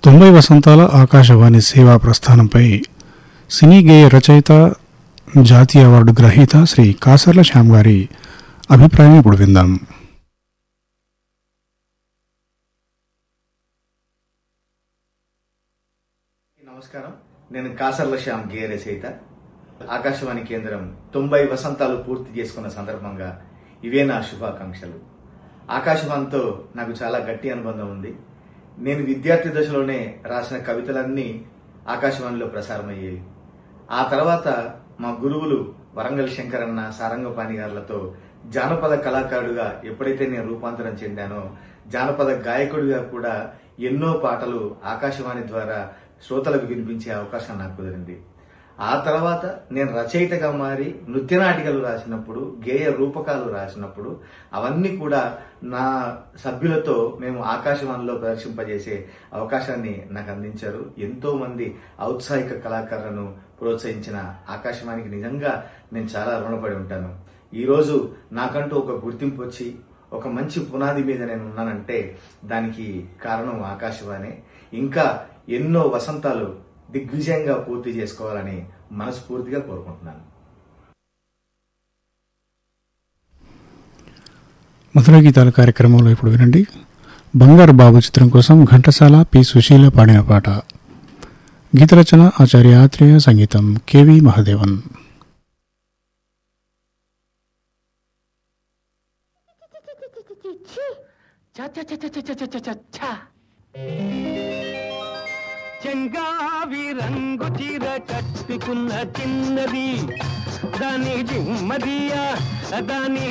తొంభై వసంతాల ఆకాశవాణి సేవా ప్రస్థానంపై సినీ గేయ రచయిత జాతీయ అవార్డు గ్రహీత శ్రీ కాసర్ల శ్యామ్ గారి అభిప్రాయం ఇప్పుడు విందాం నమస్కారం నేను కాసర్ల శ్యామ్ గే రచయిత ఆకాశవాణి కేంద్రం తొంభై వసంతాలు పూర్తి చేసుకున్న సందర్భంగా ఇవే నా శుభాకాంక్షలు ఆకాశవాణితో నాకు చాలా గట్టి అనుబంధం ఉంది నేను విద్యార్థి దశలోనే రాసిన కవితలన్నీ ఆకాశవాణిలో ప్రసారమయ్యేవి ఆ తర్వాత మా గురువులు వరంగల్ శంకరన్న సారంగపాణి గారులతో జానపద కళాకారుడిగా ఎప్పుడైతే నేను రూపాంతరం చెందానో జానపద గాయకుడిగా కూడా ఎన్నో పాటలు ఆకాశవాణి ద్వారా శ్రోతలకు వినిపించే అవకాశం నాకు కుదిరింది ఆ తర్వాత నేను రచయితగా మారి నృత్యనాటికలు రాసినప్పుడు గేయ రూపకాలు రాసినప్పుడు అవన్నీ కూడా నా సభ్యులతో మేము ఆకాశవాణిలో ప్రదర్శింపజేసే అవకాశాన్ని నాకు అందించారు ఎంతో మంది ఔత్సాహిక కళాకారులను ప్రోత్సహించిన ఆకాశవాణికి నిజంగా నేను చాలా రుణపడి ఉంటాను ఈరోజు నాకంటూ ఒక గుర్తింపు వచ్చి ఒక మంచి పునాది మీద నేను ఉన్నానంటే దానికి కారణం ఆకాశవాణి ఇంకా ఎన్నో వసంతాలు దిగ్విజయంగా పూర్తి చేసుకోవాలని మనస్ఫూర్తిగా కోరుకుంటున్నాను మధుర గీతాల కార్యక్రమంలో ఇప్పుడు వినండి బంగారు బాబు చిత్రం కోసం ఘంటసాల పి సుశీల పాడిన పాట గీతరచన ఆచార్య ఆత్రేయ సంగీతం కెవి మహదేవన్ చెంగావి రంగు చీర కట్టుకున్న చిన్నది దాని జిమ్మదియా దాని